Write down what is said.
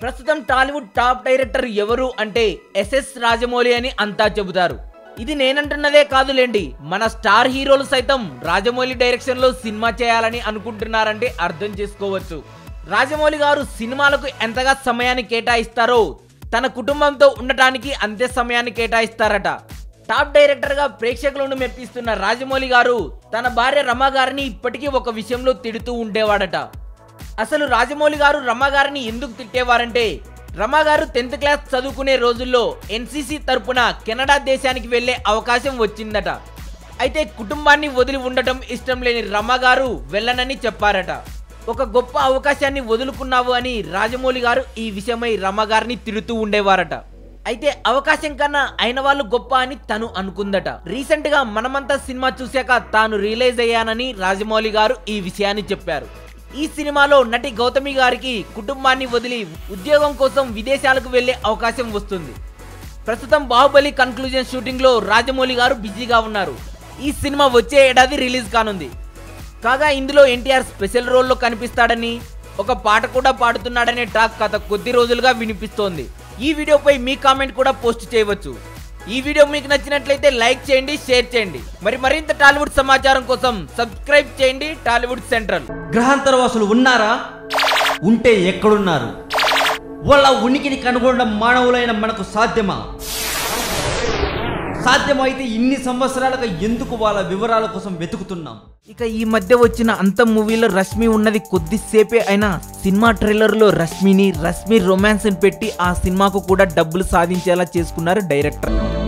ప్రస్తుతం Tollywood top director ఎవరు అంటే ఎస్ఎస్ రాజమౌళి అని అంతా చెబుతారు ఇది నేనంటున్నదే కాదులేండి మన స్టార్ హీరోలు సైతం రాజమౌళి డైరెక్షన్ లో సినిమా చేయాలని అనుకుంటున్నారంటే అర్థం చేసుకోవచ్చు రాజమౌళి గారు సినిమాలకు ఎంతగా సమయాన్ని కేటాయిస్తారో తన కుటుంబంతో ఉండటానికి అంతే సమయాన్ని కేటాయిస్తారట టాప్ డైరెక్టర్ గా ప్రేక్షకులను మెప్పిస్తున్న రాజమౌళి గారు తన భార్య రమ గారిని ఇప్పటికీ ఒక విషయంలో తిడుతూ ఉండేవాడట అసలు రాజమౌళి గారు రమ గారిని ఎందుకు తిట్టేవారంటే రమ గారు టెన్త్ క్లాస్ చదువుకునే రోజుల్లో ఎన్సీసీ తరపున కెనడా దేశానికి వెళ్లే అవకాశం వచ్చిందట అయితే కుటుంబాన్ని వదిలి ఉండటం ఇష్టం లేని రమ గారు వెళ్ళనని చెప్పారట ఒక గొప్ప అవకాశాన్ని వదులుకున్నావు అని రాజమౌళి గారు ఈ విషయమై రమ గారిని తిడుతూ ఉండేవారట అయితే అవకాశం కన్నా అయిన వాళ్ళు గొప్ప అని తను అనుకుందట రీసెంట్ గా మనమంతా సినిమా చూశాక తాను రియలైజ్ అయ్యానని రాజమౌళి గారు ఈ విషయాన్ని చెప్పారు ఈ సినిమాలో నటి గౌతమి గారికి కుటుంబాన్ని వదిలి ఉద్యోగం కోసం విదేశాలకు వెళ్లే అవకాశం వస్తుంది ప్రస్తుతం బాహుబలి కన్క్లూజన్ షూటింగ్ లో రాజమౌళి గారు బిజీగా ఉన్నారు ఈ సినిమా వచ్చే ఏడాది రిలీజ్ కానుంది కాగా ఇందులో ఎన్టీఆర్ స్పెషల్ రోల్లో కనిపిస్తాడని ఒక పాట కూడా పాడుతున్నాడనే టాక్ గత కొద్ది రోజులుగా వినిపిస్తోంది ఈ వీడియోపై మీ కామెంట్ కూడా పోస్ట్ చేయవచ్చు ఈ వీడియో మీకు నచ్చినట్లయితే లైక్ చేయండి షేర్ చేయండి మరి మరింత టాలీవుడ్ సమాచారం కోసం సబ్స్క్రైబ్ చేయండి టాలీవుడ్ సెంట్రల్ గ్రహాంతరవాసులు ఉన్నారా ఉంటే ఎక్కడున్నారు వాళ్ళ ఉనికిని కనుగొనడం మానవులైన మనకు సాధ్యమా సాధ్యమైతే ఇన్ని సంవత్సరాలుగా ఎందుకు వాళ్ళ వివరాల కోసం వెతుకుతున్నాం ఇక ఈ మధ్య వచ్చిన అంత మూవీలో రష్మి ఉన్నది కొద్దిసేపే అయినా సినిమా ట్రైలర్ లో రష్మిని రష్మి రొమాన్స్ పెట్టి ఆ సినిమాకు కూడా డబ్బులు సాధించేలా చేసుకున్నారు డైరెక్టర్